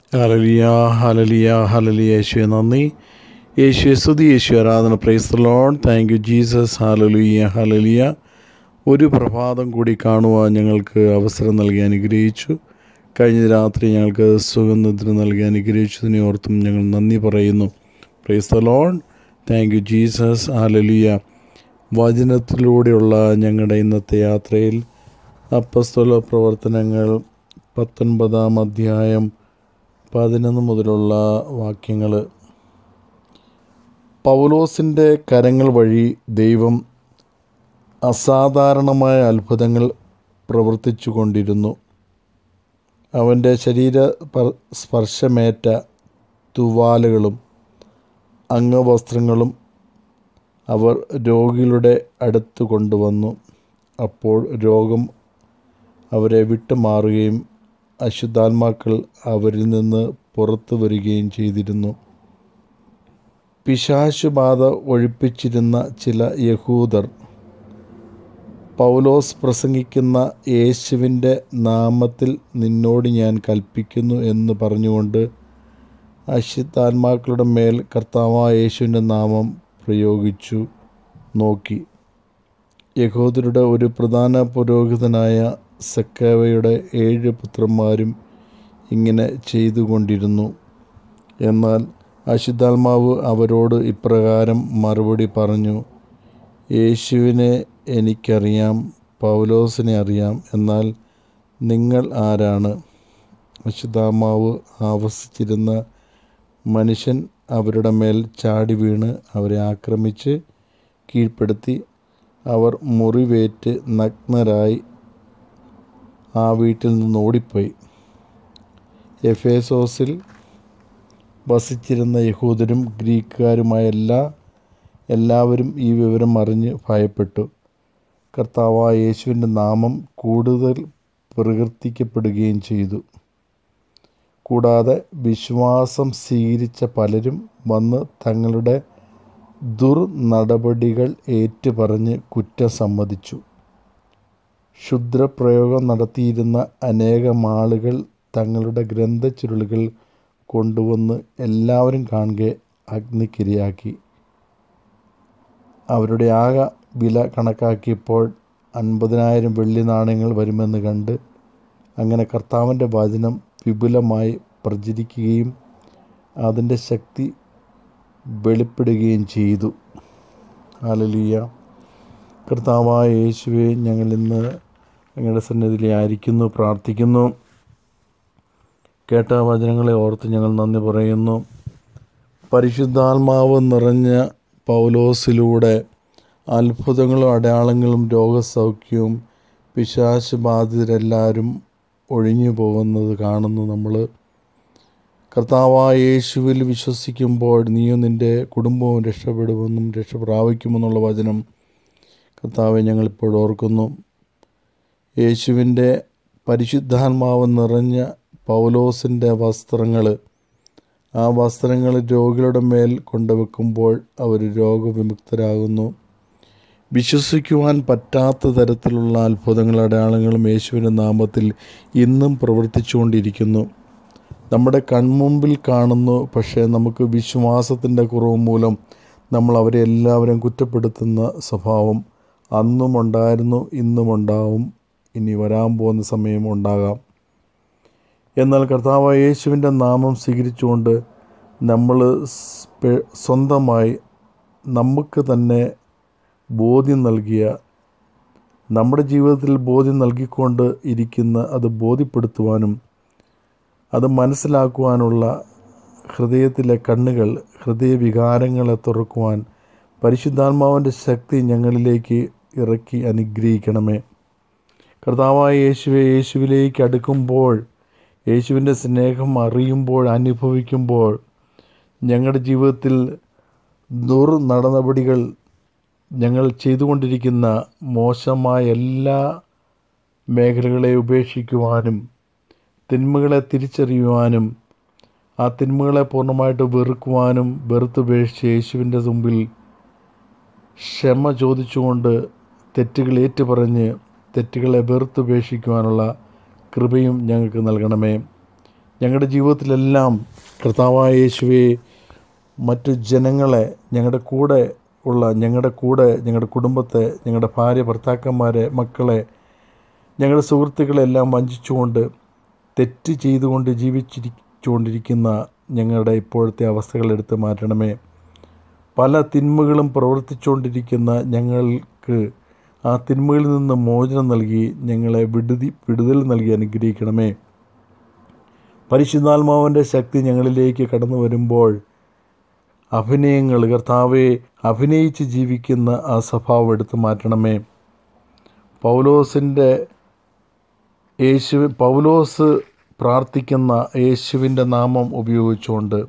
ഹലലിയ ഹലലിയ ഹലലിയ യേശുവെ നന്ദി യേശുവെ സ്തുതി യേശു ആരാധന praise lord thank you Jesus hallelujah hallelujah ഒരു പ്രഭാതം കൂടി കാണുവാൻ ഞങ്ങൾക്ക് അവസരം നൽകി അനുഗ്രഹിച്ചു കഴിഞ്ഞ രാത്രി ഞങ്ങൾക്ക് സുഗന്ധത്തിന് നൽകി അനുഗ്രഹിച്ചതിനെ ഓർത്തും ഞങ്ങൾ നന്ദി പറയുന്നു praise lord thank you Jesus hallelujah വചനത്തിലൂടെയുള്ള ഞങ്ങളുടെ ഇന്നത്തെ യാത്രയിൽ അപ്പസ്തോല പ്രവർത്തനങ്ങൾ പത്തൊൻപതാം അധ്യായം പതിനൊന്ന് മുതലുള്ള വാക്യങ്ങൾ പൗലോസിൻ്റെ കരങ്ങൾ വഴി ദൈവം അസാധാരണമായ അത്ഭുതങ്ങൾ പ്രവർത്തിച്ചു കൊണ്ടിരുന്നു അവൻ്റെ ശരീര പ- സ്പർശമേറ്റ തുവാലുകളും അംഗവസ്ത്രങ്ങളും അവർ രോഗികളുടെ അടുത്ത് കൊണ്ടുവന്നു അപ്പോൾ രോഗം അവരെ വിട്ടുമാറുകയും അശുദ്ധാത്മാക്കൾ അവരിൽ നിന്ന് പുറത്തു വരികയും ചെയ്തിരുന്നു പിശാശുബാധ ഒഴിപ്പിച്ചിരുന്ന ചില യഹൂദർ പൗലോസ് പ്രസംഗിക്കുന്ന യേശുവിൻ്റെ നാമത്തിൽ നിന്നോട് ഞാൻ കൽപ്പിക്കുന്നു എന്ന് പറഞ്ഞുകൊണ്ട് അശുദ്ധാത്മാക്കളുടെ മേൽ കർത്താവായ യേശുവിൻ്റെ നാമം പ്രയോഗിച്ചു നോക്കി യഹൂദരുടെ ഒരു പ്രധാന പുരോഹിതനായ സക്കാവയുടെ ഏഴ് പുത്രന്മാരും ഇങ്ങനെ ചെയ്തുകൊണ്ടിരുന്നു എന്നാൽ അശുദ്ധാത്മാവ് അവരോട് ഇപ്രകാരം മറുപടി പറഞ്ഞു യേശുവിനെ എനിക്കറിയാം പൗലോസിനെ അറിയാം എന്നാൽ നിങ്ങൾ ആരാണ് അശുദ്ധാത്മാവ് ആവസിച്ചിരുന്ന മനുഷ്യൻ അവരുടെ മേൽ ചാടി വീണ് അവരെ ആക്രമിച്ച് കീഴ്പ്പെടുത്തി അവർ മുറിവേറ്റ് നഗ്നരായി ആ വീട്ടിൽ നിന്ന് ഓടിപ്പോയി എഫേസോസിൽ വസിച്ചിരുന്ന യഹൂദരും ഗ്രീക്കുകാരുമായ എല്ലാ എല്ലാവരും ഈ വിവരം അറിഞ്ഞ് ഭയപ്പെട്ടു കർത്താവായ യേശുവിൻ്റെ നാമം കൂടുതൽ പ്രകീർത്തിക്കപ്പെടുകയും ചെയ്തു കൂടാതെ വിശ്വാസം സ്വീകരിച്ച പലരും വന്ന് തങ്ങളുടെ ദുർനടപടികൾ ഏറ്റുപറഞ്ഞ് കുറ്റം സമ്മതിച്ചു ക്ഷുദ്രപ്രയോഗം നടത്തിയിരുന്ന അനേകം ആളുകൾ തങ്ങളുടെ ഗ്രന്ഥച്ചുരുളുകൾ കൊണ്ടുവന്ന് എല്ലാവരും കാണുക അഗ്നിക്കിരയാക്കി അവരുടെ ആകെ വില കണക്കാക്കിയപ്പോൾ അൻപതിനായിരം വെള്ളി നാണയങ്ങൾ വരുമെന്ന് കണ്ട് അങ്ങനെ കർത്താവിൻ്റെ വചനം വിപുലമായി പ്രചരിക്കുകയും അതിൻ്റെ ശക്തി വെളിപ്പെടുകയും ചെയ്തു അലലിയ കർത്താവായ യേശുവെ ഞങ്ങൾ ഇന്ന് ഞങ്ങളുടെ സന്നിധിയിലായിരിക്കുന്നു പ്രാർത്ഥിക്കുന്നു കേട്ട വചനങ്ങളെ ഓർത്ത് ഞങ്ങൾ നന്ദി പറയുന്നു പരിശുദ്ധാത്മാവ് നിറഞ്ഞ പൗലോസിലൂടെ അത്ഭുതങ്ങളും അടയാളങ്ങളും രോഗസൗഖ്യവും പിശാച് ബാധിതരെല്ലാവരും ഒഴിഞ്ഞു പോകുന്നത് കാണുന്നു നമ്മൾ കർത്താവായ യേശുവിൽ വിശ്വസിക്കുമ്പോൾ നീയും നിൻ്റെ കുടുംബവും രക്ഷപ്പെടുമെന്നും രക്ഷ പ്രാപിക്കുമെന്നുള്ള വചനം കർത്താവെ ഞങ്ങളിപ്പോൾ ഓർക്കുന്നു യേശുവിൻ്റെ പരിശുദ്ധാത്മാവ് നിറഞ്ഞ പൗലോസിൻ്റെ വസ്ത്രങ്ങൾ ആ വസ്ത്രങ്ങൾ രോഗികളുടെ മേൽ കൊണ്ടുവെക്കുമ്പോൾ അവർ രോഗവിമുക്തരാകുന്നു വിശ്വസിക്കുവാൻ പറ്റാത്ത തരത്തിലുള്ള അത്ഭുതങ്ങൾ അടയാളങ്ങളും യേശുവിൻ്റെ നാമത്തിൽ ഇന്നും പ്രവർത്തിച്ചുകൊണ്ടിരിക്കുന്നു നമ്മുടെ കൺമുമ്പിൽ കാണുന്നു പക്ഷേ നമുക്ക് വിശ്വാസത്തിൻ്റെ കുറവ് മൂലം നമ്മൾ അവരെ എല്ലാവരും കുറ്റപ്പെടുത്തുന്ന സ്വഭാവം അന്നും ഉണ്ടായിരുന്നു ഇന്നും ഉണ്ടാവും ഇനി വരാൻ പോകുന്ന സമയം ഉണ്ടാകാം എന്നാൽ കർത്താവായ യേശുവിൻ്റെ നാമം സ്വീകരിച്ചുകൊണ്ട് നമ്മൾ സ്പെ- സ്വന്തമായി നമുക്ക് തന്നെ ബോധ്യം നൽകിയ നമ്മുടെ ജീവിതത്തിൽ ബോധ്യം നൽകിക്കൊണ്ട് ഇരിക്കുന്ന അത് ബോധ്യപ്പെടുത്തുവാനും അത് മനസ്സിലാക്കുവാനുള്ള ഹൃദയത്തിലെ കണ്ണുകൾ ഹൃദയവികാരങ്ങളെ തുറക്കുവാൻ പരിശുദ്ധാത്മാവിൻ്റെ ശക്തി ഞങ്ങളിലേക്ക് ഇറക്കി അനുഗ്രഹിക്കണമേ കർത്താവായ യേശുവെ യേശുവിലേക്ക് അടുക്കുമ്പോൾ യേശുവിൻ്റെ സ്നേഹം അറിയുമ്പോൾ അനുഭവിക്കുമ്പോൾ ഞങ്ങളുടെ ജീവിതത്തിൽ ദുർ നടപടികൾ ഞങ്ങൾ ചെയ്തുകൊണ്ടിരിക്കുന്ന മോശമായ എല്ലാ മേഖലകളെ ഉപേക്ഷിക്കുവാനും തിന്മകളെ തിരിച്ചറിയുവാനും ആ തിന്മകളെ പൂർണ്ണമായിട്ട് വെറുക്കുവാനും വെറുത്തുപേക്ഷിച്ച് യേശുവിൻ്റെ മുമ്പിൽ ക്ഷമ ചോദിച്ചുകൊണ്ട് തെറ്റുകൾ ഏറ്റുപറഞ്ഞ് തെറ്റുകളെ വെറുത്തുപേക്ഷിക്കുവാനുള്ള കൃപയും ഞങ്ങൾക്ക് നൽകണമേ ഞങ്ങളുടെ ജീവിതത്തിലെല്ലാം കർത്താവായ യേശുവെ മറ്റു ജനങ്ങളെ ഞങ്ങളുടെ കൂടെ ഉള്ള ഞങ്ങളുടെ കൂടെ ഞങ്ങളുടെ കുടുംബത്തെ ഞങ്ങളുടെ ഭാര്യ ഭർത്താക്കന്മാരെ മക്കളെ ഞങ്ങളുടെ സുഹൃത്തുക്കളെല്ലാം വഞ്ചിച്ചുകൊണ്ട് തെറ്റ് ചെയ്തുകൊണ്ട് ജീവിച്ചിരിച്ചുകൊണ്ടിരിക്കുന്ന ഞങ്ങളുടെ ഇപ്പോഴത്തെ അവസ്ഥകൾ എടുത്ത് മാറ്റണമേ പല തിന്മകളും പ്രവർത്തിച്ചുകൊണ്ടിരിക്കുന്ന ഞങ്ങൾക്ക് ആ തിന്മകളിൽ നിന്ന് മോചനം നൽകി ഞങ്ങളെ വിടുതി വിടുതൽ നൽകി അനുഗ്രഹിക്കണമേ പരിശുദ്ധാത്മാവിൻ്റെ ശക്തി ഞങ്ങളിലേക്ക് കടന്നു വരുമ്പോൾ അഭിനയങ്ങൾ കർത്താവെ അഭിനയിച്ച് ജീവിക്കുന്ന ആ സ്വഭാവം എടുത്തു മാറ്റണമേ പൗലോസിൻ്റെ യേശു പൗലോസ് പ്രാർത്ഥിക്കുന്ന യേശുവിൻ്റെ നാമം ഉപയോഗിച്ചുകൊണ്ട്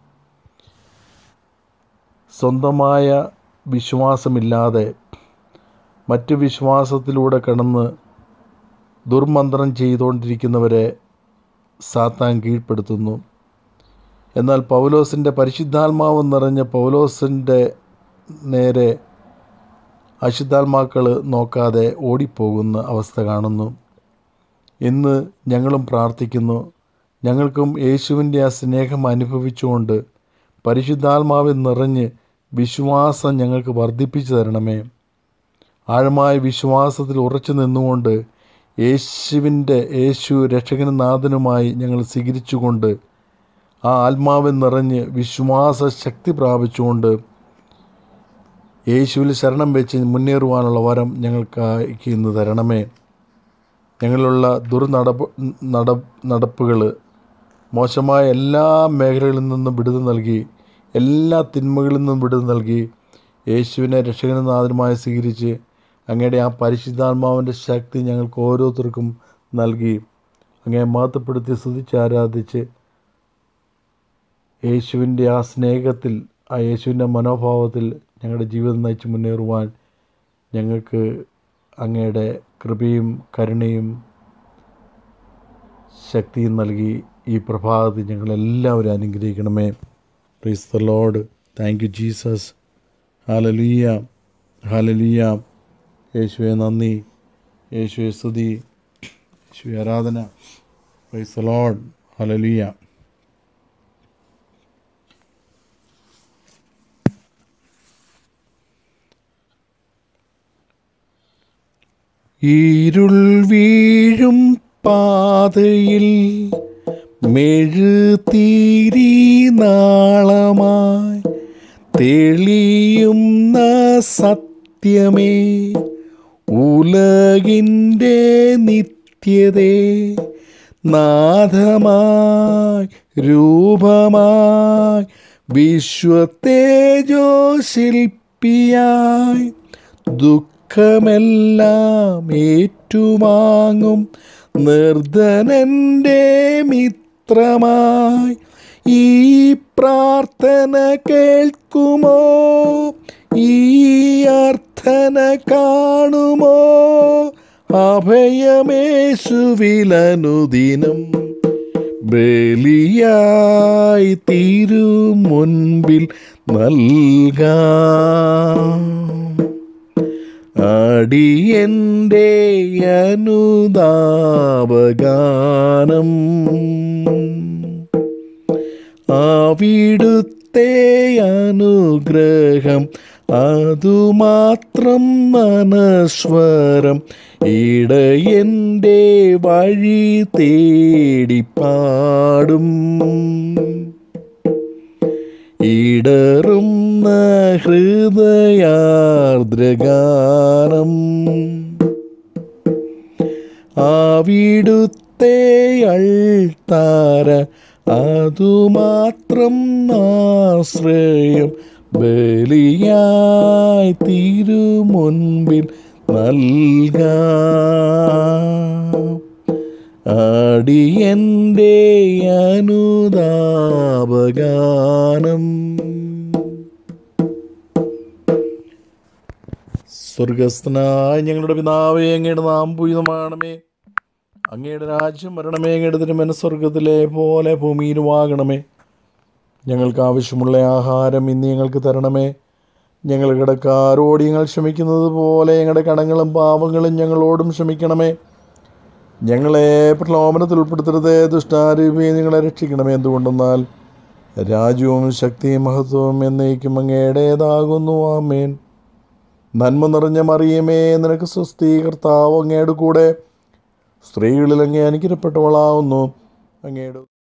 സ്വന്തമായ വിശ്വാസമില്ലാതെ മറ്റ് വിശ്വാസത്തിലൂടെ കടന്ന് ദുർമന്ത്രം ചെയ്തുകൊണ്ടിരിക്കുന്നവരെ സാത്താൻ കീഴ്പ്പെടുത്തുന്നു എന്നാൽ പൗലോസിൻ്റെ പരിശുദ്ധാത്മാവ് നിറഞ്ഞ പൗലോസിൻ്റെ നേരെ അശുദ്ധാത്മാക്കൾ നോക്കാതെ ഓടിപ്പോകുന്ന അവസ്ഥ കാണുന്നു ഇന്ന് ഞങ്ങളും പ്രാർത്ഥിക്കുന്നു ഞങ്ങൾക്കും യേശുവിൻ്റെ ആ സ്നേഹം അനുഭവിച്ചുകൊണ്ട് പരിശുദ്ധാത്മാവിൽ നിറഞ്ഞ് വിശ്വാസം ഞങ്ങൾക്ക് വർദ്ധിപ്പിച്ചു തരണമേ ആഴമായ വിശ്വാസത്തിൽ ഉറച്ചു നിന്നുകൊണ്ട് യേശുവിൻ്റെ യേശു രക്ഷകനും നാഥനുമായി ഞങ്ങൾ സ്വീകരിച്ചുകൊണ്ട് ആ ആത്മാവിൽ നിറഞ്ഞ് വിശ്വാസ ശക്തി പ്രാപിച്ചുകൊണ്ട് യേശുവിൽ ശരണം വെച്ച് മുന്നേറുവാനുള്ള വരം ഞങ്ങൾക്ക് ഇന്ന് തരണമേ ഞങ്ങളിലുള്ള ദുർനടപ്പ് നട നടപ്പുകൾ മോശമായ എല്ലാ മേഖലകളിൽ നിന്നും വിടുതൽ നൽകി എല്ലാ തിന്മകളിൽ നിന്നും വിടുതൽ നൽകി യേശുവിനെ രക്ഷകനും നാഥനുമായി സ്വീകരിച്ച് അങ്ങയുടെ ആ പരിശുദ്ധാത്മാവിൻ്റെ ശക്തി ഞങ്ങൾക്ക് ഓരോരുത്തർക്കും നൽകി അങ്ങേ മഹത്വപ്പെടുത്തി സ്തുതിച്ച് ആരാധിച്ച് യേശുവിൻ്റെ ആ സ്നേഹത്തിൽ ആ യേശുവിൻ്റെ മനോഭാവത്തിൽ ഞങ്ങളുടെ ജീവിതം നയിച്ച് മുന്നേറുവാൻ ഞങ്ങൾക്ക് അങ്ങയുടെ കൃപയും കരുണയും ശക്തിയും നൽകി ഈ പ്രഭാതത്തിൽ ഞങ്ങളെല്ലാവരും അനുഗ്രഹിക്കണമേ praise the lord thank you Jesus hallelujah hallelujah യേശുവെ നന്ദി യേശുവെ സ്തുതി യേശുവെ ആരാധന പ്രൈസ് ദ ലോഡ് ഹാലലിയ ഇരുൾ വീഴും പാതയിൽ മെഴുതീരി നാളമായി തെളിയുന്ന സത്യമേ ഉലകിൻ്റെ നിത്യതേ നാഥമായി രൂപമായി വിശ്വത്തേജോ ശില്പിയായി ദുഃഖമെല്ലാം ഏറ്റുവാങ്ങും നിർധനൻ്റെ മിത്രമായി ഈ പ്രാർത്ഥന കേൾക്കുമോ ഈ അർത്ഥന കാണുമോ അഭയമേശുവിലനുദിനം ബലിയായി തീരും മുൻപിൽ നൽകാം അടിയൻ്റെ അനുതാപഗാനം അവിടുത്തെ അനുഗ്രഹം അതുമാത്രം മനസ്വരം ഇടയൻ്റെ വഴി തേടി പാടും ഇടറുന്ന ഹൃദയാർദ്രഗാനം അവിടുത്തെ അൾത്താര അതുമാത്രം ആശ്രയം ബലിയായി തിരുമുൻപിൽ നൽകാം അടിയൻ്റെ അനുതാപഗാനം സ്വർഗസ്ഥനായ ഞങ്ങളുടെ പിതാവേ അങ്ങയുടെ നാം പൂജിതമാണമേ അങ്ങയുടെ രാജ്യം വരണമേ അങ്ങയുടെ തിരുമന സ്വർഗത്തിലെ പോലെ ഭൂമിയിലുമാകണമേ ഞങ്ങൾക്ക് ആവശ്യമുള്ള ആഹാരം ഇന്ന് ഞങ്ങൾക്ക് തരണമേ ഞങ്ങൾ കിടക്കാരോട് ഞങ്ങൾ ക്ഷമിക്കുന്നത് പോലെ ഞങ്ങളുടെ കടങ്ങളും പാപങ്ങളും ഞങ്ങളോടും ക്ഷമിക്കണമേ ഞങ്ങളെ പ്രലോഭനത്തിൽ ഉൾപ്പെടുത്തരുതേ ദുഷ്ടാരൂപിയെ നിങ്ങളെ രക്ഷിക്കണമേ എന്തുകൊണ്ടെന്നാൽ രാജ്യവും ശക്തിയും മഹത്വവും എന്നേക്കും അങ്ങയുടേതാകുന്നു ആമേൻ നന്മ നിറഞ്ഞ മറിയമേ നിനക്ക് സ്വസ്തി കർത്താവ് അങ്ങയുടെ കൂടെ സ്ത്രീകളിൽ അങ്ങേ അനുഗ്രഹപ്പെട്ടവളാവുന്നു അങ്ങയുടെ